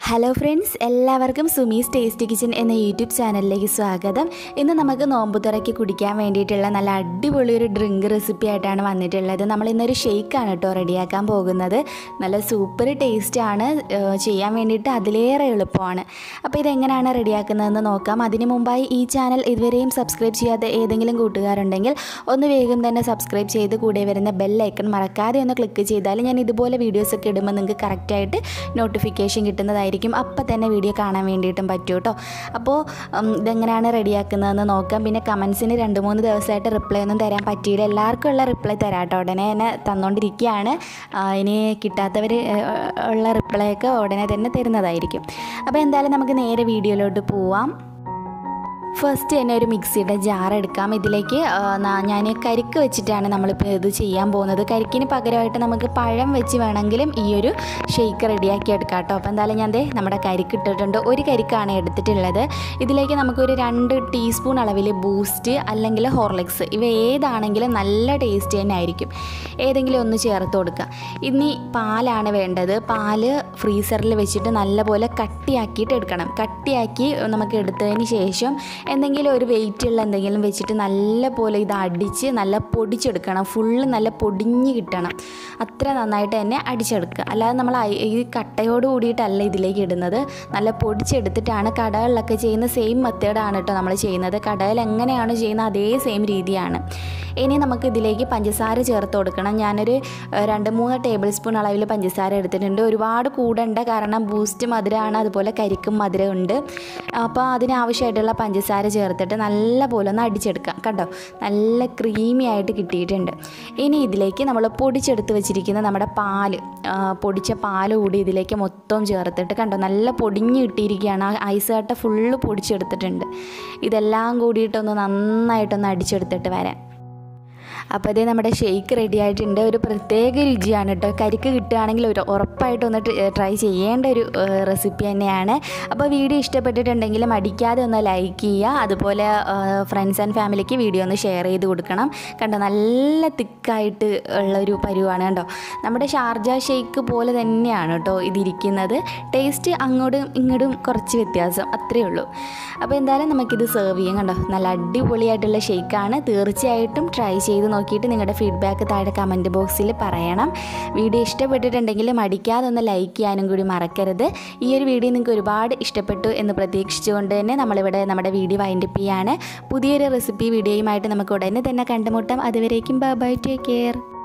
hello friends എല്ലാവർക്കും Sumi's tasty kitchen എന്ന YouTube ചാനലിലേക്ക് സ്വാഗതം ഇന്ന് നമുക്ക് നോമ്പുതുറയ്ക്ക് കുടിക്കാൻ വേണ്ടിയിട്ടുള്ള നല്ല അടിപൊളി ഒരു ഡ്രിങ്ക് റെസിപ്പി ആയിട്ടാണ് വന്നിട്ടുള്ളത് നമ്മൾ ഇന്നൊരു ഷെയ്ക്കാണ് കേട്ടോ റെഡിയാക്കാൻ പോകുന്നത് നല്ല സൂപ്പർ ടേസ്റ്റാണ് ചെയ്യാൻ വേണ്ടിയിട്ട് അതിലേറെ എളുപ്പമാണ് അപ്പോൾ ഇതെങ്ങനെയാണ് റെഡിയാക്കുന്നതെന്ന് നോക്കാം അതിന് മുമ്പായി ഈ ചാനൽ ഇതുവരെയും സബ്സ്ക്രൈബ് ചെയ്യാത്ത ഏതെങ്കിലും കൂട്ടുകാരുണ്ടെങ്കിൽ ഒന്ന് വേഗം തന്നെ സബ്സ്ക്രൈബ് ചെയ്ത് കൂടെ വരുന്ന ബെൽ ഐക്കൺ മറക്കാതെ ഒന്ന് ക്ലിക്ക് ചെയ്താൽ ഞാൻ ഇതുപോലെ വീഡിയോസൊക്കെ ഇടുമ്പോൾ നിങ്ങൾക്ക് കറക്റ്റായിട്ട് നോട്ടിഫിക്കേഷൻ കിട്ടുന്നതായിരിക്കും അപ്പം തന്നെ വീഡിയോ കാണാൻ വേണ്ടിയിട്ടും പറ്റും കേട്ടോ അപ്പോൾ ഉം, ഇതെങ്ങനെയാണ് റെഡിയാക്കുന്നതെന്ന് നോക്കാം പിന്നെ കമൻസിന് രണ്ട് മൂന്ന് ദിവസമായിട്ട് റിപ്ലൈ ഒന്നും തരാൻ പറ്റിയില്ല എല്ലാവർക്കും ഉള്ള റിപ്ലൈ തരാം കേട്ടോ ഉടനെ തന്നെ തന്നുകൊണ്ടിരിക്കുകയാണ് ആ, ഇനി കിട്ടാത്തവർ ഉള്ള റിപ്ലൈ ഒക്കെ ഉടനെ തന്നെ തരുന്നതായിരിക്കും അപ്പോൾ എന്തായാലും നമുക്ക് നേരെ വീഡിയോയിലോട്ട് പോവാം ഫസ്റ്റ് തന്നെ ഒരു മിക്സിയുടെ ജാർ എടുക്കാം ഇതിലേക്ക് ആ, നാ- ഞാൻ കരിക്ക് വെച്ചിട്ടാണ് നമ്മളിപ്പോൾ ഇത് ചെയ്യാൻ പോകുന്നത് കരിക്കിന് പകരമായിട്ട് നമുക്ക് പഴം വെച്ച് വേണമെങ്കിലും ഈ ഒരു ഷെയ്ക്ക് റെഡിയാക്കി എടുക്കാം കേട്ടോ അപ്പോൾ എന്തായാലും ഞാൻ ദേ നമ്മുടെ കരിക്ക് ഇട്ടിട്ടുണ്ട് ഒരു കരിക്കാണ് എടുത്തിട്ടുള്ളത് ഇതിലേക്ക് നമുക്കൊരു രണ്ട് ടീസ്പൂൺ അളവിൽ ബൂസ്റ്റ് അല്ലെങ്കിൽ ഹോർലിക്സ് ഇവ ഏതാണെങ്കിലും നല്ല ടേസ്റ്റ് തന്നെ ആയിരിക്കും ഏതെങ്കിലും ഒന്ന് ചേർത്ത് കൊടുക്കുക ഇനി പാലാണ് വേണ്ടത് പാല് ഫ്രീസറിൽ വെച്ചിട്ട് നല്ലപോലെ കട്ടിയാക്കിയിട്ട് എടുക്കണം കട്ടിയാക്കി നമുക്ക് എടുത്തതിന് ശേഷം എന്തെങ്കിലും ഒരു വെയിറ്റുള്ള എന്തെങ്കിലും വെച്ചിട്ട് നല്ലപോലെ ഇത് അടിച്ച് നല്ല പൊടിച്ചെടുക്കണം ഫുള്ള് നല്ല പൊടിഞ്ഞ് കിട്ടണം അത്ര നന്നായിട്ട് തന്നെ അടിച്ചെടുക്കുക അല്ലാതെ നമ്മൾ ഐ- ഈ കട്ടയോട് കൂടിയിട്ടല്ല ഇതിലേക്ക് ഇടുന്നത് നല്ല പൊടിച്ചെടുത്തിട്ടാണ് കടകളിലൊക്കെ ചെയ്യുന്ന സെയിം മെത്തേഡാണ് കേട്ടോ നമ്മൾ ചെയ്യുന്നത് കടയിൽ എങ്ങനെയാണ് ചെയ്യുന്നത് അതേ സെയിം രീതിയാണ് ഇനി നമുക്ക് ഇതിലേക്ക് പഞ്ചസാര ചേർത്ത് കൊടുക്കണം ഞാനൊരു ഏഹ്, രണ്ട് മൂന്ന് ടേബിൾ സ്പൂൺ അളവിൽ പഞ്ചസാര എടുത്തിട്ടുണ്ട് ഒരുപാട് കൂടണ്ട കാരണം ബൂസ്റ്റ് മധുരമാണ് അതുപോലെ കരിക്കും മധുരമുണ്ട് അപ്പോൾ അതിനാവശ്യമായിട്ടുള്ള പഞ്ചസാര ചേർത്തിട്ട് നല്ല പോലെ ഒന്ന് അടിച്ചെടുക്കാം കണ്ടോ നല്ല ക്രീമി ആയിട്ട് കിട്ടിയിട്ടുണ്ട് ഇനി ഇതിലേക്ക് നമ്മൾ പൊടിച്ചെടുത്ത് വെച്ചിരിക്കുന്ന നമ്മുടെ പാല് ആ, പൊടിച്ച പാല് കൂടി ഇതിലേക്ക് മൊത്തം ചേർത്തിട്ട് കണ്ടോ നല്ല പൊടിഞ്ഞ് കിട്ടിയിരിക്കുകയാണ് ആ ഐസ് കട്ട ഫുള്ള് പൊടിച്ചെടുത്തിട്ടുണ്ട് ഇതെല്ലാം കൂടിയിട്ടൊന്ന് നന്നായിട്ടൊന്ന് അടിച്ചെടുത്തിട്ട് വരാം അപ്പോൾ ഇതേ നമ്മുടെ ഷെയ്ക്ക് റെഡി ആയിട്ടുണ്ട് ഒരു പ്രത്യേക രുചിയാണ് കേട്ടോ കരിക്ക് കിട്ടുകയാണെങ്കിൽ ഒരു ഉറപ്പായിട്ടൊന്ന് ട്രൈ ചെയ്യേണ്ട ഒരു റെസിപ്പി തന്നെയാണ് അപ്പോൾ വീഡിയോ ഇഷ്ടപ്പെട്ടിട്ടുണ്ടെങ്കിൽ മടിക്കാതെ ഒന്ന് ലൈക്ക് ചെയ്യുക അതുപോലെ ഫ്രണ്ട്സ് ആൻഡ് ഫാമിലിക്ക് വീഡിയോ ഒന്ന് ഷെയർ ചെയ്ത് കൊടുക്കണം കണ്ടോ നല്ല തിക്കായിട്ട് ഉള്ള ഒരു പരുവാണ് കണ്ടോ നമ്മുടെ ഷാർജ ഷെയ്ക്ക് പോലെ തന്നെയാണ് കേട്ടോ ഇതിരിക്കുന്നത് ടേസ്റ്റ് അങ്ങോട്ടും ഇങ്ങോട്ടും കുറച്ച് വ്യത്യാസം അത്രയേ ഉള്ളൂ അപ്പോൾ എന്തായാലും നമുക്കിത് സെർവ് ചെയ്യാം കണ്ടോ നല്ല അടിപൊളിയായിട്ടുള്ള ഷെയ്ക്കാണ് തീർച്ചയായിട്ടും ട്രൈ ചെയ്ത് നോക്കിയിട്ട് നിങ്ങളുടെ ഫീഡ്ബാക്ക് താഴെ കമൻറ്റ് ബോക്സിൽ പറയണം വീഡിയോ ഇഷ്ടപ്പെട്ടിട്ടുണ്ടെങ്കിൽ മടിക്കാതെ ഒന്ന് ലൈക്ക് ചെയ്യാനും കൂടി മറക്കരുത് ഈ ഒരു വീഡിയോ നിങ്ങൾക്ക് ഒരുപാട് ഇഷ്ടപ്പെട്ടു എന്ന് പ്രതീക്ഷിച്ചുകൊണ്ട് തന്നെ നമ്മളിവിടെ നമ്മുടെ വീഡിയോ വൈൻഡപ്പ് ചെയ്യാണ് പുതിയൊരു റെസിപ്പി വീഡിയോയുമായിട്ട് നമുക്ക് ഉടനെ തന്നെ കണ്ടുമുട്ടാം അതുവരേക്കും ബൈ ബൈ ടേക്ക് കെയർ